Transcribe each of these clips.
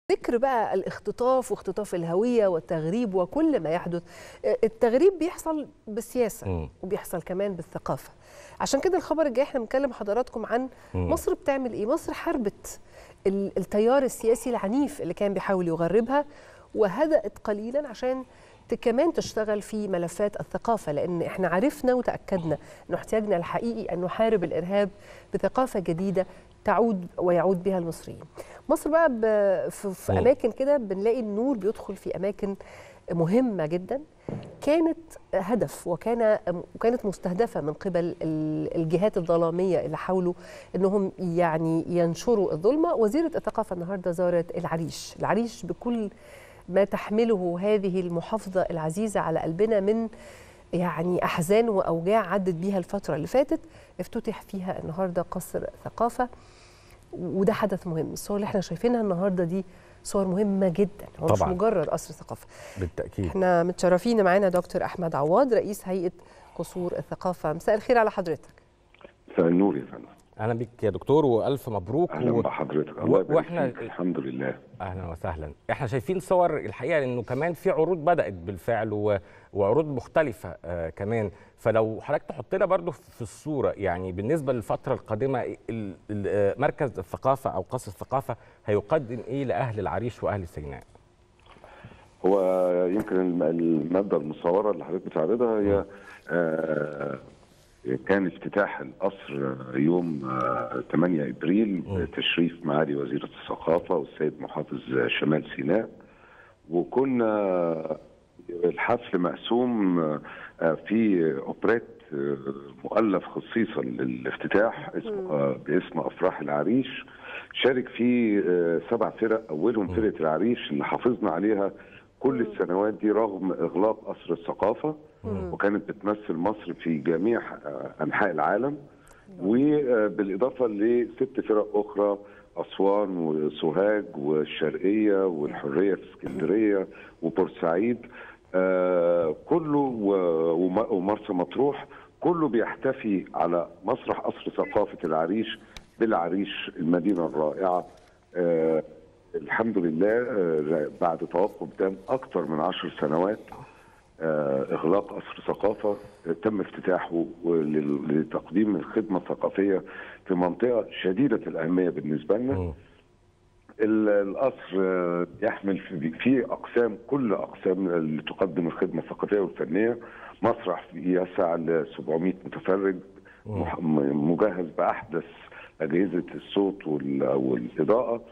ذكر بقى الاختطاف واختطاف الهوية والتغريب وكل ما يحدث التغريب بيحصل بالسياسة مم. وبيحصل كمان بالثقافة عشان كده الخبر الجاي احنا بنكلم حضراتكم عن مم. مصر بتعمل ايه مصر حاربت ال- التيار السياسي العنيف اللي كان بيحاول يغربها وهدأت قليلا عشان ت- كمان تشتغل في ملفات الثقافة لأن احنا عرفنا وتأكدنا أنه احتياجنا الحقيقي أن نحارب الإرهاب بثقافة جديدة تعود ويعود بها المصريين مصر بقى ب- في, في مم. أماكن كده بنلاقي النور بيدخل في أماكن مهمة جدا كانت هدف وكان وكانت مستهدفة من قبل ال- الجهات الظلامية اللي حاولوا أنهم يعني ينشروا الظلمة وزيرة الثقافة النهاردة زارت العريش العريش بكل ما تحمله هذه المحافظة العزيزة على قلبنا من يعني أحزان وأوجاع عدت بيها الفترة اللي فاتت افتتح فيها النهاردة قصر ثقافة وده حدث مهم الصور اللي احنا شايفينها النهاردة دي صور مهمة جدا هو مش طبعاً. مجرد قصر ثقافة بالتاكيد احنا متشرفين معانا دكتور أحمد عواد رئيس هيئة قصور الثقافة مساء الخير على حضرتك مساء النور يا فندم اهلا بك يا دكتور والف مبروك اهلا و- بحضرتك و- الله يبارك وإحنا- فيك الحمد لله اهلا وسهلا احنا شايفين صور الحقيقه انه كمان في عروض بدات بالفعل و... وعروض مختلفه آه كمان فلو حضرتك تحط لنا برضو في الصوره يعني بالنسبه للفتره القادمه ال... ال... آه، مركز الثقافه او قصر الثقافه هيقدم ايه لاهل العريش واهل سيناء هو يمكن الم- الماده المصوره اللي حضرتك بتعرضها هي آه كان افتتاح القصر يوم آه 8 ابريل بتشريف معالي وزيره الثقافه والسيد محافظ شمال سيناء وكنا الحفل مقسوم آه، في اوبريت آه، مؤلف خصيصا للافتتاح اسمه آه، باسم افراح العريش شارك فيه آه، سبع فرق اولهم فرقه العريش اللي حافظنا عليها كل السنوات دي رغم اغلاق قصر الثقافه وكانت بتمثل مصر في جميع آه، انحاء العالم وبالاضافه لست فرق اخرى اسوان وسوهاج والشرقيه والحريه في اسكندريه وبورسعيد آه، كله و- وم- ومرسى مطروح كله بيحتفي على مسرح قصر ثقافه العريش بالعريش المدينه الرائعه آه، الحمد لله آه، بعد توقف دام اكثر من عشر سنوات آه، اغلاق قصر ثقافه آه، تم افتتاحه ولل- لتقديم الخدمه الثقافيه في منطقه شديده الاهميه بالنسبه لنا مم. ال- القصر آه، يحمل في في اقسام كل اقسام اللي تقدم الخدمه الثقافيه والفنيه مسرح يسع ل 700 متفرج مح- م- مجهز باحدث اجهزه الصوت وال- والاضاءه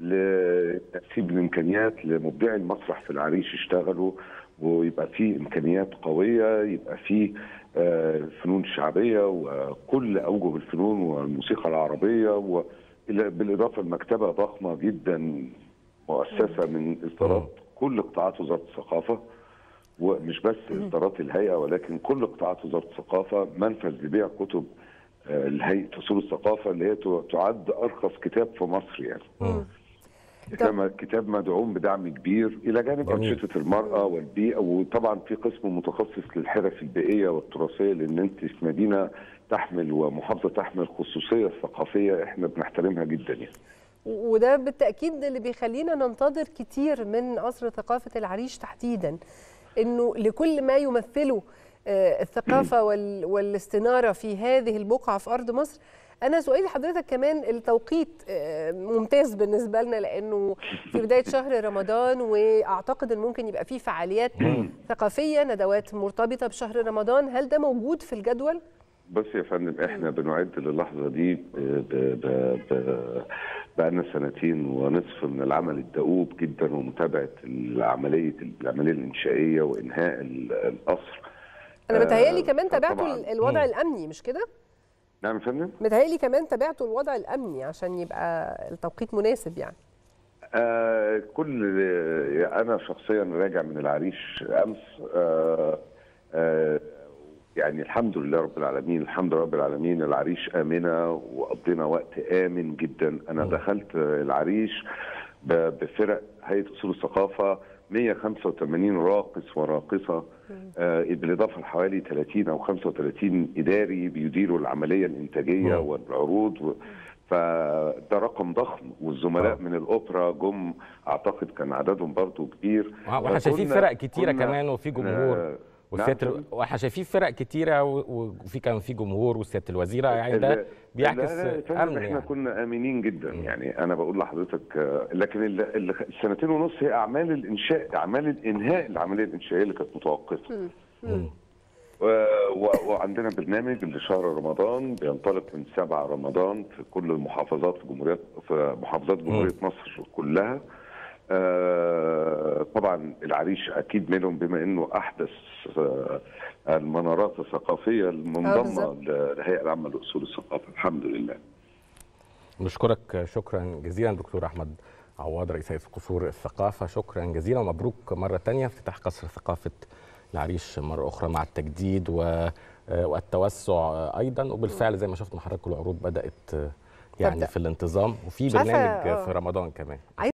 لترتيب الامكانيات لمبدعي المسرح في العريش يشتغلوا ويبقى في امكانيات قويه يبقى في آه، فنون شعبيه وكل اوجه الفنون والموسيقى العربيه و إلى- بالاضافه لمكتبه ضخمه جدا مؤسسه من اصدارات كل قطاعات وزاره الثقافه ومش بس اصدارات الهيئه ولكن كل قطاعات وزاره الثقافه منفذ لبيع كتب آه، الهيئه اصول الثقافه اللي هي ت- تعد ارخص كتاب في مصر يعني مم. كما الكتاب مدعوم بدعم كبير الى جانب جميل. انشطه المراه والبيئه وطبعا في قسم متخصص للحرف البيئيه والتراثيه لان انت في مدينه تحمل ومحافظه تحمل خصوصيه ثقافيه احنا بنحترمها جدا يعني. وده بالتأكيد اللي بيخلينا ننتظر كتير من قصر ثقافة العريش تحديدا انه لكل ما يمثله آه، الثقافة وال- والاستنارة في هذه البقعة في أرض مصر أنا سؤالي لحضرتك كمان التوقيت آه، ممتاز بالنسبة لنا لأنه في بداية شهر رمضان وأعتقد أن ممكن يبقى فيه فعاليات ثقافية ندوات مرتبطة بشهر رمضان هل ده موجود في الجدول؟ بص يا فندم احنا بنعد للحظه دي ب- ب- ب- ب- بقالنا سنتين ونصف من العمل الدؤوب جدا ومتابعه العمليه العمليه الانشائيه وانهاء ال- القصر أنا آه، متهيألي كمان تابعتوا طبعاً. ال- الوضع الأمني مش كده؟ نعم يا فندم متهيألي كمان تابعتوا الوضع الأمني عشان يبقى التوقيت مناسب يعني آه كل آه، انا شخصيا راجع من العريش امس آه آه يعني الحمد لله رب العالمين الحمد لله رب العالمين العريش امنه وقضينا وقت امن جدا انا دخلت العريش ب- بفرق هيئه اصول الثقافه 185 راقص وراقصه آه بالاضافه لحوالي 30 او 35 اداري بيديروا العمليه الانتاجيه مم. والعروض و- فده رقم ضخم والزملاء آه. من الاوبرا جم اعتقد كان عددهم برضو كبير واحنا شايفين فكنا- فرق كتيره كنا- كمان وفي جمهور آه، وسياده نعم، ال- واحنا شايفين فرق كتيره و- وفي كان في جمهور وسياده الوزيره يعني ده ال- بيعكس لا لا يا فندم، امن احنا يعني كنا امنين جدا يعني انا بقول لحضرتك آه، لكن ال- ال- السنتين ونص هي اعمال الانشاء اعمال الانهاء العمليه الانشائيه اللي كانت متوقفه مم. و- و- وعندنا برنامج لشهر رمضان بينطلق من 7 رمضان في كل المحافظات في جمهوريات في محافظات جمهوريه مصر كلها آه، طبعا العريش اكيد منهم بما انه احدث آه، المنارات الثقافيه المنضمه بالظبط. للهيئه العامه لاصول الثقافه الحمد لله نشكرك شكرا جزيلا دكتور احمد عواد رئيس هيئه قصور الثقافه شكرا جزيلا ومبروك مره ثانيه افتتاح قصر ثقافه العريش مره اخرى مع التجديد و والتوسع ايضا وبالفعل زي ما شفت مع حضرتك العروض بدات يعني تبدأ. في الانتظام وفي مش عارفة، برنامج آه. في رمضان كمان